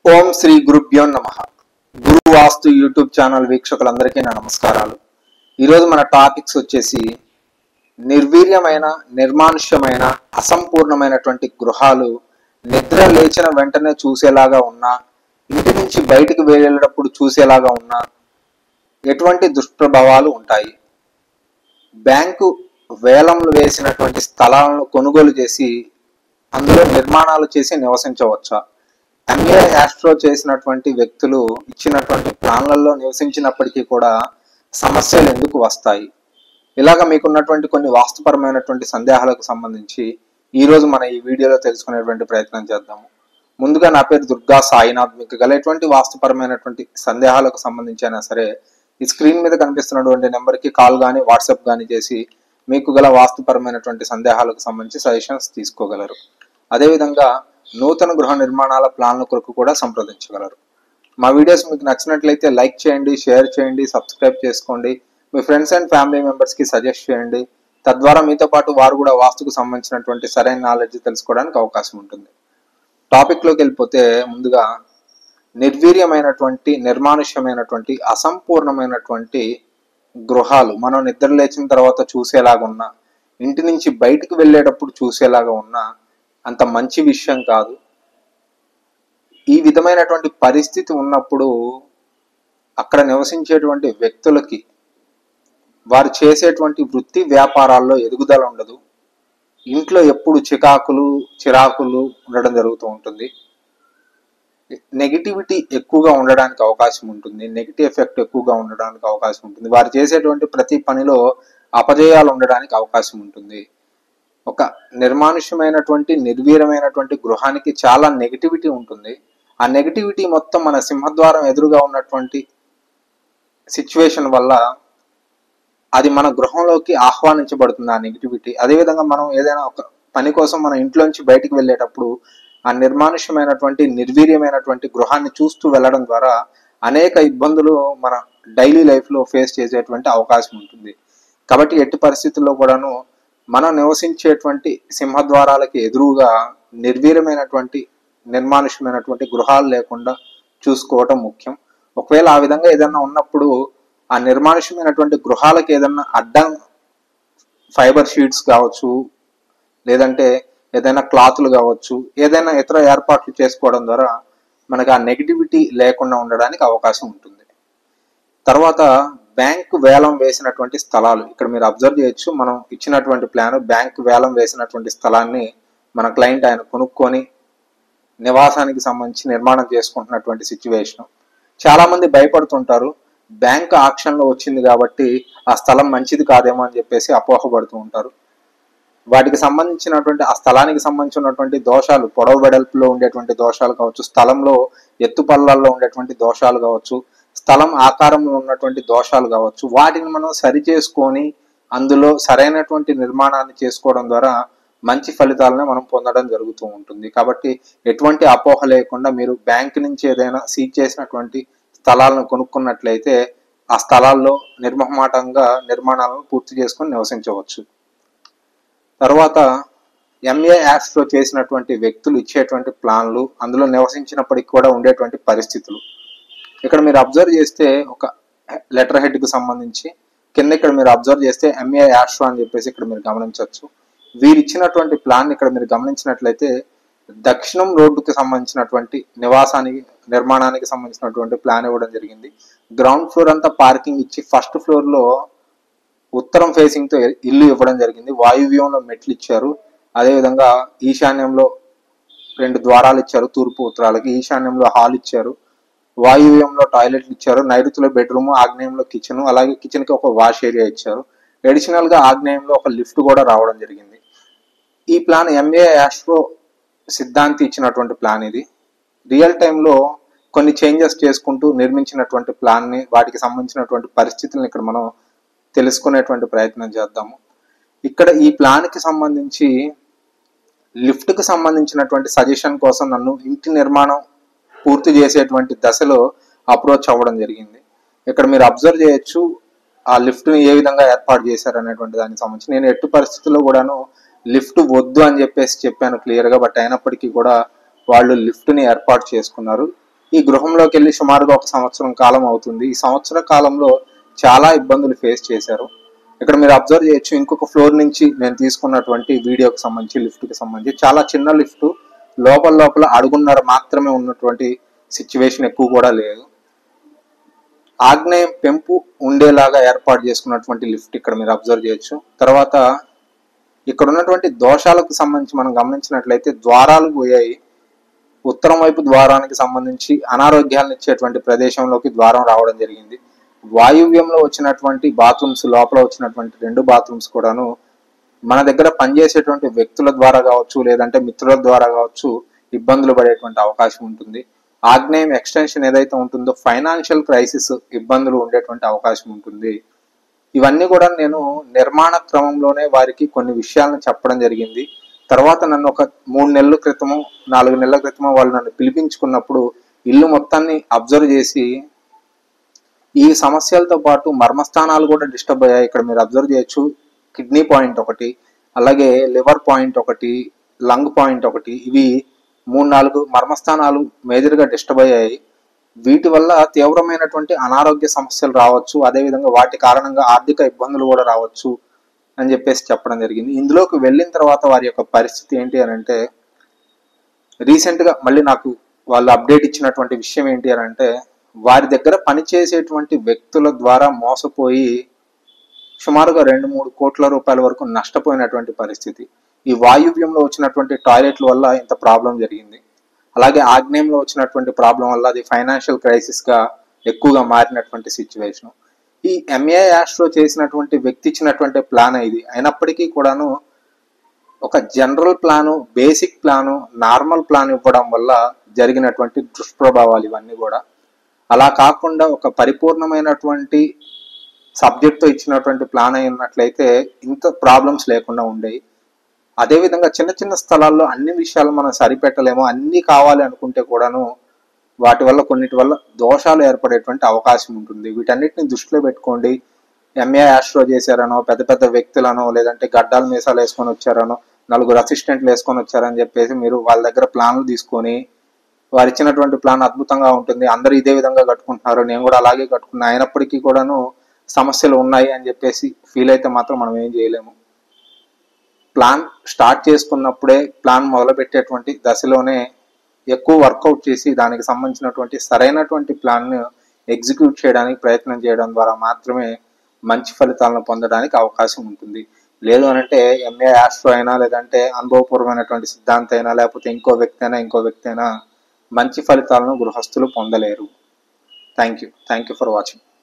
ఓం శ్రీ గురుభ్యో నమ గురు వాస్తు YouTube channel వీక్షకులందరికీ నా నమస్కారాలు ఈరోజు మన టాపిక్స్ వచ్చేసి నిర్వీర్యమైన నిర్మానుష్యమైన అసంపూర్ణమైనటువంటి గృహాలు నిద్ర లేచిన వెంటనే చూసేలాగా ఉన్నా ఇంటి నుంచి బయటికి వెళ్ళేటప్పుడు చూసేలాగా ఉన్నా ఎటువంటి దుష్ప్రభావాలు ఉంటాయి బ్యాంకు వేలంలో వేసినటువంటి స్థలాలను కొనుగోలు చేసి అందులో నిర్మాణాలు చేసి నివసించవచ్చా ఎంఏ యాస్ట్రో చేసినటువంటి వ్యక్తులు ఇచ్చినటువంటి ప్లాన్లలో నివసించినప్పటికీ కూడా సమస్యలు ఎందుకు వస్తాయి ఇలాగ మీకున్నటువంటి కొన్ని వాస్తుపరమైనటువంటి సందేహాలకు సంబంధించి ఈ రోజు మన ఈ వీడియోలో తెలుసుకునేటువంటి ప్రయత్నం చేద్దాము ముందుగా నా పేరు దుర్గా సాయినాథ్ మీకు గల ఎటువంటి వాస్తుపరమైనటువంటి సందేహాలకు సంబంధించి అయినా సరే ఈ స్క్రీన్ మీద కనిపిస్తున్నటువంటి నెంబర్కి కాల్ కానీ వాట్సాప్ కానీ చేసి మీకు గల వాస్తుపరమైనటువంటి సందేహాలకు సంబంధించి సజెషన్స్ తీసుకోగలరు అదేవిధంగా నూతన గృహ నిర్మాణాల ప్లాన్ల కొరకు కూడా సంప్రదించగలరు మా వీడియోస్ మీకు నచ్చినట్లయితే లైక్ చేయండి షేర్ చేయండి సబ్స్క్రైబ్ చేసుకోండి మీ ఫ్రెండ్స్ అండ్ ఫ్యామిలీ మెంబర్స్కి సజెస్ట్ చేయండి తద్వారా మీతో పాటు వారు కూడా వాస్తుకు సంబంధించినటువంటి సరైన నాలెడ్జ్ తెలుసుకోవడానికి అవకాశం ఉంటుంది టాపిక్లోకి వెళ్ళిపోతే ముందుగా నిర్వీర్యమైనటువంటి నిర్మానుష్యమైనటువంటి అసంపూర్ణమైనటువంటి గృహాలు మనం నిద్ర లేచిన తర్వాత చూసేలాగా ఉన్న ఇంటి నుంచి బయటికి వెళ్ళేటప్పుడు చూసేలాగా ఉన్న అంత మంచి విషయం కాదు ఈ విధమైనటువంటి పరిస్థితి ఉన్నప్పుడు అక్కడ నివసించేటువంటి వ్యక్తులకి వారు చేసేటువంటి వృత్తి వ్యాపారాల్లో ఎదుగుదల ఉండదు ఇంట్లో ఎప్పుడు చికాకులు చిరాకులు ఉండడం జరుగుతూ ఉంటుంది నెగిటివిటీ ఎక్కువగా ఉండడానికి అవకాశం ఉంటుంది నెగిటివ్ ఎఫెక్ట్ ఎక్కువగా ఉండడానికి అవకాశం ఉంటుంది వారు చేసేటువంటి ప్రతి పనిలో అపజయాలు ఉండడానికి అవకాశం ఉంటుంది ఒక నిర్మానుష్యమైనటువంటి నిర్వీరమైనటువంటి గృహానికి చాలా నెగిటివిటీ ఉంటుంది ఆ నెగిటివిటీ మొత్తం మన సింహద్వారం ఎదురుగా ఉన్నటువంటి సిచ్యువేషన్ వల్ల అది మన గృహంలోకి ఆహ్వానించబడుతుంది ఆ నెగిటివిటీ అదేవిధంగా మనం ఏదైనా ఒక పని కోసం మన ఇంట్లోంచి బయటికి వెళ్ళేటప్పుడు ఆ నిర్మానుష్యమైనటువంటి నిర్వీర్యమైనటువంటి గృహాన్ని చూస్తూ వెళ్ళడం ద్వారా అనేక ఇబ్బందులు మన డైలీ లైఫ్లో ఫేస్ చేసేటువంటి అవకాశం ఉంటుంది కాబట్టి ఎట్టి పరిస్థితుల్లో కూడాను మనం నివసించేటువంటి సింహద్వారాలకి ఎదురుగా నిర్వీర్యమైనటువంటి నిర్మానుష్యమైనటువంటి గృహాలు లేకుండా చూసుకోవటం ముఖ్యం ఒకవేళ ఆ విధంగా ఏదైనా ఉన్నప్పుడు ఆ నిర్మానుష్యమైనటువంటి గృహాలకు ఏదైనా అడ్డం ఫైబర్ షీట్స్ కావచ్చు లేదంటే ఏదైనా క్లాతులు కావచ్చు ఏదైనా ఇతర ఏర్పాట్లు చేసుకోవడం ద్వారా మనకు ఆ నెగిటివిటీ లేకుండా ఉండడానికి అవకాశం ఉంటుంది తర్వాత బ్యాంక్ వేలం వేసినటువంటి స్థలాలు ఇక్కడ మీరు అబ్జర్వ్ చేయొచ్చు మనం ఇచ్చినటువంటి ప్లాన్ బ్యాంక్ వేలం వేసినటువంటి స్థలాన్ని మన క్లయింట్ ఆయన కొనుక్కొని నివాసానికి సంబంధించి నిర్మాణం చేసుకుంటున్నటువంటి సిచ్యువేషన్ చాలా మంది భయపడుతుంటారు బ్యాంక్ ఆక్షన్లో వచ్చింది కాబట్టి ఆ స్థలం మంచిది కాదేమో అని చెప్పేసి అపోహపడుతూ ఉంటారు వాటికి సంబంధించినటువంటి ఆ స్థలానికి సంబంధించినటువంటి దోషాలు పొడవు వెడల్పులో ఉండేటువంటి దోషాలు కావచ్చు స్థలంలో ఎత్తు పల్లాల్లో ఉండేటువంటి దోషాలు కావచ్చు స్థలం ఆకారంలో ఉన్నటువంటి దోషాలు కావచ్చు వాటిని మనం సరి చేసుకొని అందులో సరైనటువంటి నిర్మాణాన్ని చేసుకోవడం ద్వారా మంచి ఫలితాలను మనం పొందడం జరుగుతూ ఉంటుంది కాబట్టి ఎటువంటి అపోహ లేకుండా మీరు బ్యాంక్ నుంచి ఏదైనా సీజ్ చేసినటువంటి స్థలాలను కొనుక్కున్నట్లయితే ఆ స్థలాల్లో నిర్మహమాటంగా నిర్మాణాలను పూర్తి చేసుకొని నివసించవచ్చు తర్వాత ఎంఏ యాప్స్లో చేసినటువంటి వ్యక్తులు ఇచ్చేటువంటి ప్లాన్లు అందులో నివసించినప్పటికి కూడా ఉండేటువంటి పరిస్థితులు ఇక్కడ మీరు అబ్జర్వ్ చేస్తే ఒక లెటర్ హెడ్కి సంబంధించి కింద ఇక్కడ మీరు అబ్జర్వ్ చేస్తే ఎంఏ యాస్ట్రో అని చెప్పేసి ఇక్కడ మీరు గమనించవచ్చు వీరు ఇచ్చినటువంటి ప్లాన్ ఇక్కడ మీరు గమనించినట్లయితే దక్షిణం రోడ్డుకి సంబంధించినటువంటి నివాసానికి నిర్మాణానికి సంబంధించినటువంటి ప్లాన్ ఇవ్వడం జరిగింది గ్రౌండ్ ఫ్లోర్ అంతా పార్కింగ్ ఇచ్చి ఫస్ట్ ఫ్లోర్ లో ఉత్తరం ఫేసింగ్ తో ఇల్లు ఇవ్వడం జరిగింది వాయువ్యంలో మెట్లు ఇచ్చారు అదేవిధంగా ఈశాన్యంలో రెండు ద్వారాలు ఇచ్చారు తూర్పు ఉత్తరాలకి ఈశాన్యంలో హాల్ ఇచ్చారు వాయువ్యంలో టాయిలెట్లు ఇచ్చారు నైరుతిలో బెడ్రూమ్ ఆగ్నేయంలో కిచెన్ అలాగే కిచెన్ కి ఒక వాష్ ఏరియా ఇచ్చారు అడిషనల్ గా ఆగ్నేయంలో ఒక లిఫ్ట్ కూడా రావడం జరిగింది ఈ ప్లాన్ ఎంఏ యాస్ట్రో సిద్ధాంతి ఇచ్చినటువంటి ప్లాన్ ఇది రియల్ టైంలో కొన్ని చేంజెస్ చేసుకుంటూ నిర్మించినటువంటి ప్లాన్ని వాటికి సంబంధించినటువంటి పరిస్థితులను ఇక్కడ మనం తెలుసుకునేటువంటి ప్రయత్నం చేద్దాము ఇక్కడ ఈ ప్లాన్కి సంబంధించి లిఫ్ట్కి సంబంధించినటువంటి సజెషన్ కోసం నన్ను ఇంటి నిర్మాణం పూర్తి చేసేటువంటి దశలో అప్రోచ్ అవ్వడం జరిగింది ఇక్కడ మీరు అబ్జర్వ్ చేయొచ్చు ఆ లిఫ్ట్ని ఏ విధంగా ఏర్పాటు చేశారు అనేటువంటి దానికి సంబంధించి నేను ఎట్టి పరిస్థితుల్లో కూడాను లిఫ్ట్ వద్దు అని చెప్పేసి చెప్పాను క్లియర్గా బట్ అయినప్పటికీ కూడా వాళ్ళు లిఫ్ట్ని ఏర్పాటు చేసుకున్నారు ఈ గృహంలోకి వెళ్ళి సుమారుగా ఒక సంవత్సరం కాలం అవుతుంది ఈ సంవత్సర కాలంలో చాలా ఇబ్బందులు ఫేస్ చేశారు ఇక్కడ మీరు అబ్జర్వ్ చేయొచ్చు ఇంకొక ఫ్లోర్ నుంచి నేను తీసుకున్నటువంటి వీడియోకి సంబంధించి లిఫ్ట్కి సంబంధించి చాలా చిన్న లిఫ్ట్ లోపల లోపల అడుగున్నర మాత్రమే ఉన్నటువంటి సిచ్యువేషన్ ఎక్కువ కూడా లేదు ఆగ్నేయం పెంపు ఉండేలాగా ఏర్పాటు చేసుకున్నటువంటి లిఫ్ట్ ఇక్కడ మీరు అబ్జర్వ్ చేయొచ్చు తర్వాత ఇక్కడ ఉన్నటువంటి దోషాలకు సంబంధించి మనం గమనించినట్లయితే ద్వారాలు పోయాయి ఉత్తరం వైపు ద్వారానికి సంబంధించి అనారోగ్యాలను ఇచ్చేటువంటి ప్రదేశంలోకి ద్వారం రావడం జరిగింది వాయువ్యంలో వచ్చినటువంటి బాత్రూమ్స్ లోపల వచ్చినటువంటి రెండు బాత్రూమ్స్ కూడాను మన దగ్గర పనిచేసేటువంటి వ్యక్తుల ద్వారా కావచ్చు లేదంటే మిత్రుల ద్వారా కావచ్చు ఇబ్బందులు పడేటువంటి అవకాశం ఉంటుంది ఆగ్నేయం ఎక్స్టెన్షన్ ఏదైతే ఉంటుందో ఫైనాన్షియల్ క్రైసిస్ ఇబ్బందులు ఉండేటువంటి అవకాశం ఉంటుంది ఇవన్నీ కూడా నేను నిర్మాణ క్రమంలోనే వారికి కొన్ని విషయాలను చెప్పడం జరిగింది తర్వాత నన్ను ఒక మూడు నెలల క్రితము నాలుగు నెలల క్రితము వాళ్ళు నన్ను పిలిపించుకున్నప్పుడు ఇల్లు మొత్తాన్ని అబ్జర్వ్ చేసి ఈ సమస్యలతో పాటు మర్మస్థానాలు కూడా డిస్టర్బ్ అయ్యాయి ఇక్కడ మీరు అబ్జర్వ్ చేయొచ్చు కిడ్నీ పాయింట్ ఒకటి అలాగే లివర్ పాయింట్ ఒకటి లంగ్ పాయింట్ ఒకటి ఇవి మూడు నాలుగు మర్మస్థానాలు మేజర్గా డిస్టర్బ్ అయ్యాయి వీటి వల్ల తీవ్రమైనటువంటి అనారోగ్య సమస్యలు రావచ్చు అదేవిధంగా వాటి కారణంగా ఆర్థిక ఇబ్బందులు కూడా రావచ్చు అని చెప్పేసి చెప్పడం జరిగింది ఇందులోకి వెళ్ళిన తర్వాత వారి యొక్క పరిస్థితి ఏంటి అని అంటే రీసెంట్గా మళ్ళీ నాకు వాళ్ళు అప్డేట్ ఇచ్చినటువంటి విషయం ఏంటి అని అంటే వారి దగ్గర పనిచేసేటువంటి వ్యక్తుల ద్వారా మోసపోయి సుమారుగా రెండు మూడు కోట్ల రూపాయల వరకు నష్టపోయినటువంటి పరిస్థితి ఈ వాయువ్యంలో వచ్చినటువంటి టాయిలెట్ల వల్ల ఇంత ప్రాబ్లం జరిగింది అలాగే ఆగ్నేయంలో వచ్చినటువంటి ప్రాబ్లం వల్ల అది ఫైనాన్షియల్ క్రైసిస్గా ఎక్కువగా మారినటువంటి సిచ్యువేషన్ ఈ ఎంఏ యాస్ట్రో చేసినటువంటి వ్యక్తి ఇచ్చినటువంటి ప్లాన్ ఇది అయినప్పటికీ కూడాను ఒక general plan basic plan normal plan ఇవ్వడం వల్ల జరిగినటువంటి దుష్ప్రభావాలు ఇవన్నీ కూడా అలా కాకుండా ఒక పరిపూర్ణమైనటువంటి సబ్జెక్ట్తో ఇచ్చినటువంటి ప్లాన్ అయినట్లయితే ఇంత ప్రాబ్లమ్స్ లేకుండా ఉండేవి అదేవిధంగా చిన్న చిన్న స్థలాల్లో అన్ని విషయాలు మనం సరిపెట్టలేము అన్నీ కావాలి అనుకుంటే కూడాను వాటి వల్ల కొన్నిటి వల్ల దోషాలు ఏర్పడేటువంటి అవకాశం ఉంటుంది వీటన్నిటిని దృష్టిలో పెట్టుకోండి ఎంఏ ఆస్ట్రో చేశారనో పెద్ద పెద్ద వ్యక్తులనో లేదంటే గడ్డాల మీసాలు వేసుకొని వచ్చారనో నలుగురు అసిస్టెంట్లు వేసుకొని వచ్చారని చెప్పేసి మీరు వాళ్ళ దగ్గర ప్లాన్లు తీసుకొని వారు ఇచ్చినటువంటి ప్లాన్ అద్భుతంగా ఉంటుంది అందరూ ఇదే విధంగా కట్టుకుంటున్నారు నేను కూడా అలాగే కట్టుకున్నా అయినప్పటికీ కూడాను సమస్యలు ఉన్నాయి అని చెప్పేసి ఫీల్ అయితే మాత్రం మనం ఏం చేయలేము ప్లాన్ స్టార్ట్ చేసుకున్నప్పుడే ప్లాన్ మొదలు పెట్టేటువంటి దశలోనే ఎక్కువ వర్కౌట్ చేసి దానికి సంబంధించినటువంటి సరైనటువంటి ప్లాన్ను ఎగ్జిక్యూట్ చేయడానికి ప్రయత్నం చేయడం ద్వారా మాత్రమే మంచి ఫలితాలను పొందడానికి అవకాశం ఉంటుంది లేదు అనంటే ఎంఏ ఆస్ట్రో అయినా లేదంటే అనుభవపూర్వమైనటువంటి సిద్ధాంత అయినా లేకపోతే ఇంకో వ్యక్తి అయినా ఇంకో వ్యక్తి అయినా మంచి ఫలితాలను గృహస్థులు పొందలేరు thank you thank you for watching